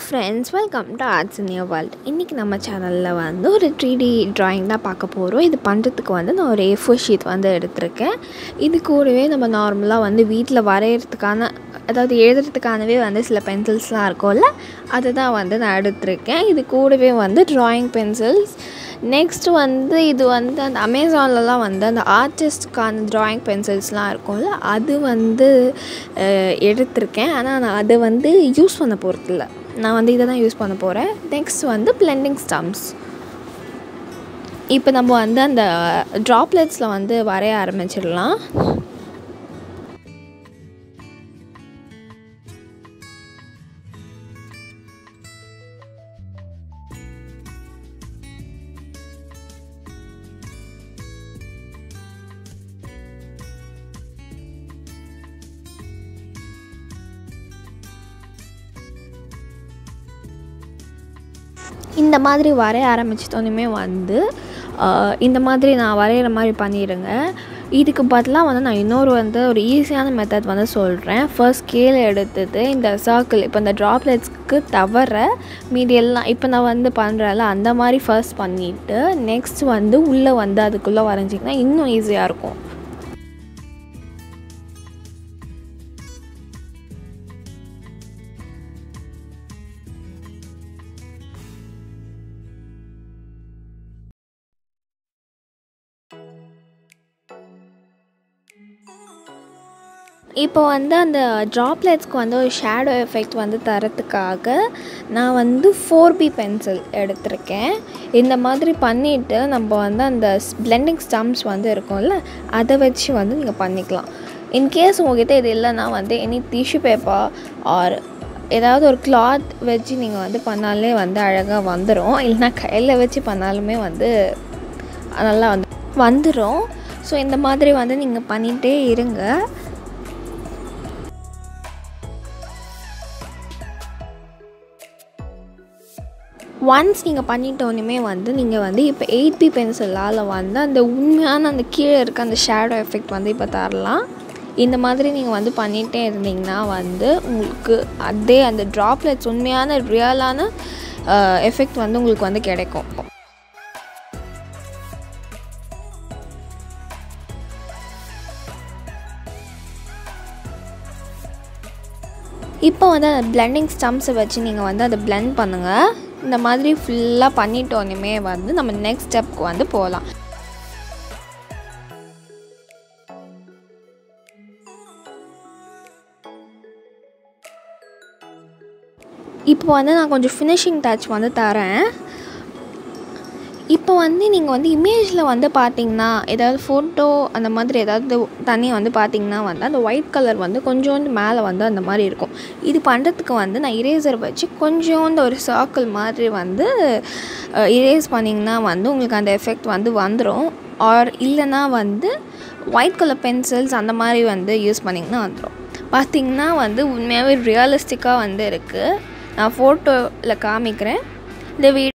friends welcome to arts in your world இன்றைக்கி நம்ம சேனலில் வந்து ஒரு த்ரீ டி ட்ராயிங் தான் பார்க்க போகிறோம் இது பண்ணுறதுக்கு வந்து நான் ஒரு ஏ ஃபோர் ஷீட் வந்து எடுத்திருக்கேன் இது கூடவே நம்ம நார்மலாக வந்து வீட்டில் வரைகிறதுக்கான அதாவது எழுதுறதுக்கானவே வந்து சில பென்சில்ஸ்லாம் இருக்கும்ல அதுதான் வந்து நான் எடுத்திருக்கேன் இது கூடவே வந்து ட்ராயிங் பென்சில்ஸ் நெக்ஸ்ட் வந்து இது வந்து அந்த அமேசான்லலாம் வந்து அந்த ஆர்டிஸ்ட்கான ட்ராயிங் பென்சில்ஸ்லாம் இருக்கும்ல அது வந்து அஹ், எடுத்திருக்கேன் ஆனால் நான் அதை வந்து யூஸ் பண்ண போகிறதில்ல நான் வந்து இதை தான் யூஸ் பண்ண போகிறேன் நெக்ஸ்ட் வந்து பிளெண்டிங் ஸ்டம்ப்ஸ் இப்போ நம்ம வந்து அந்த ட்ராப்லெட்ஸில் வந்து வரைய ஆரம்பிச்சிடலாம் இந்த மாதிரி வரைய ஆரம்பிச்சிட்டோன்னே வந்து ஆஹ், இந்த மாதிரி நான் வரைகிற மாதிரி பண்ணிடுங்க இதுக்கு பதிலாக வந்து நான் இன்னொரு வந்து ஒரு ஈஸியான மெத்தட் வந்து சொல்கிறேன் ஃபர்ஸ்ட் கீழே எடுத்தது இந்த சர்க்கிள் இப்போ இந்த ட்ராப்லெட்ஸ்க்கு தவிர மீதி எல்லாம் இப்போ நான் வந்து பண்ணுறேன்ல அந்த மாதிரி ஃபர்ஸ்ட் பண்ணிவிட்டு நெக்ஸ்ட் வந்து உள்ளே வந்து அதுக்குள்ளே வரைஞ்சிங்கன்னா இன்னும் ஈஸியாக இருக்கும் இப்போ வந்து அந்த ட்ராப்லெட்ஸ்க்கு வந்து ஒரு ஷேடோ எஃபெக்ட் வந்து தரத்துக்காக நான் வந்து ஃபோர் பி பென்சில் எடுத்திருக்கேன் இந்த மாதிரி பண்ணிவிட்டு நம்ம வந்து அந்த பிளெண்டிங் ஸ்டம்ப்ஸ் வந்து இருக்கும்ல அதை வச்சு வந்து நீங்கள் பண்ணிக்கலாம் இன்கேஸ் உங்ககிட்ட இது இல்லைன்னா வந்து எனி டிஷ்யூ பேப்பர் ஆர் ஏதாவது ஒரு கிளாத் வச்சு நீங்கள் வந்து பண்ணாலே வந்து அழகாக வந்துடும் இல்லைனா கையில் வச்சு பண்ணாலுமே வந்து நல்லா வந்து வந்துடும் ஸோ இந்த மாதிரி வந்து நீங்கள் பண்ணிகிட்டே இருங்க ஒன்ஸ் நீங்கள் பண்ணிட்டோன்னே வந்து நீங்கள் வந்து இப்போ எயிட் பி பென்சிலால் வந்து அந்த உண்மையான அந்த கீழே இருக்க அந்த ஷேடோ எஃபெக்ட் வந்து இப்போ தரலாம் இந்த மாதிரி நீங்கள் வந்து பண்ணிகிட்டே இருந்தீங்கன்னா வந்து உங்களுக்கு அதே அந்த ட்ராப்லெட்ஸ் உண்மையான ரியலான எஃபெக்ட் வந்து உங்களுக்கு வந்து கிடைக்கும் இப்போ வந்து அந்த பிளெண்டிங் ஸ்டம்ப்ஸை வச்சு நீங்கள் வந்து அதை blend பண்ணுங்கள் இந்த மாதிரி ஃபுல்லாக பண்ணிட்டோன்னே வந்து நம்ம நெக்ஸ்ட் ஸ்டெப்க்கு வந்து போகலாம் இப்போ வந்து நான் கொஞ்சம் ஃபினிஷிங் டச் வந்து தரேன் இப்போ வந்து நீங்கள் வந்து இமேஜில் வந்து பார்த்தீங்கன்னா ஏதாவது ஃபோட்டோ அந்த மாதிரி ஏதாவது தனியாக வந்து பார்த்தீங்கன்னா வந்து அந்த ஒயிட் கலர் வந்து கொஞ்சோண்டு மேலே வந்து அந்த மாதிரி இருக்கும் இது பண்ணுறதுக்கு வந்து நான் இரேசர் வச்சு கொஞ்சோண்டு ஒரு சர்க்கிள் மாதிரி வந்து இரேஸ் பண்ணிங்கன்னா வந்து உங்களுக்கு அந்த எஃபெக்ட் வந்து வந்துடும் ஆர் இல்லைன்னா வந்து ஒயிட் கலர் பென்சில்ஸ் அந்த மாதிரி வந்து யூஸ் பண்ணிங்கன்னா வந்துடும் பார்த்தீங்கன்னா வந்து உண்மையாகவே ரியலிஸ்டிக்காக வந்து இருக்குது நான் ஃபோட்டோவில் காமிக்கிறேன் இந்த வீ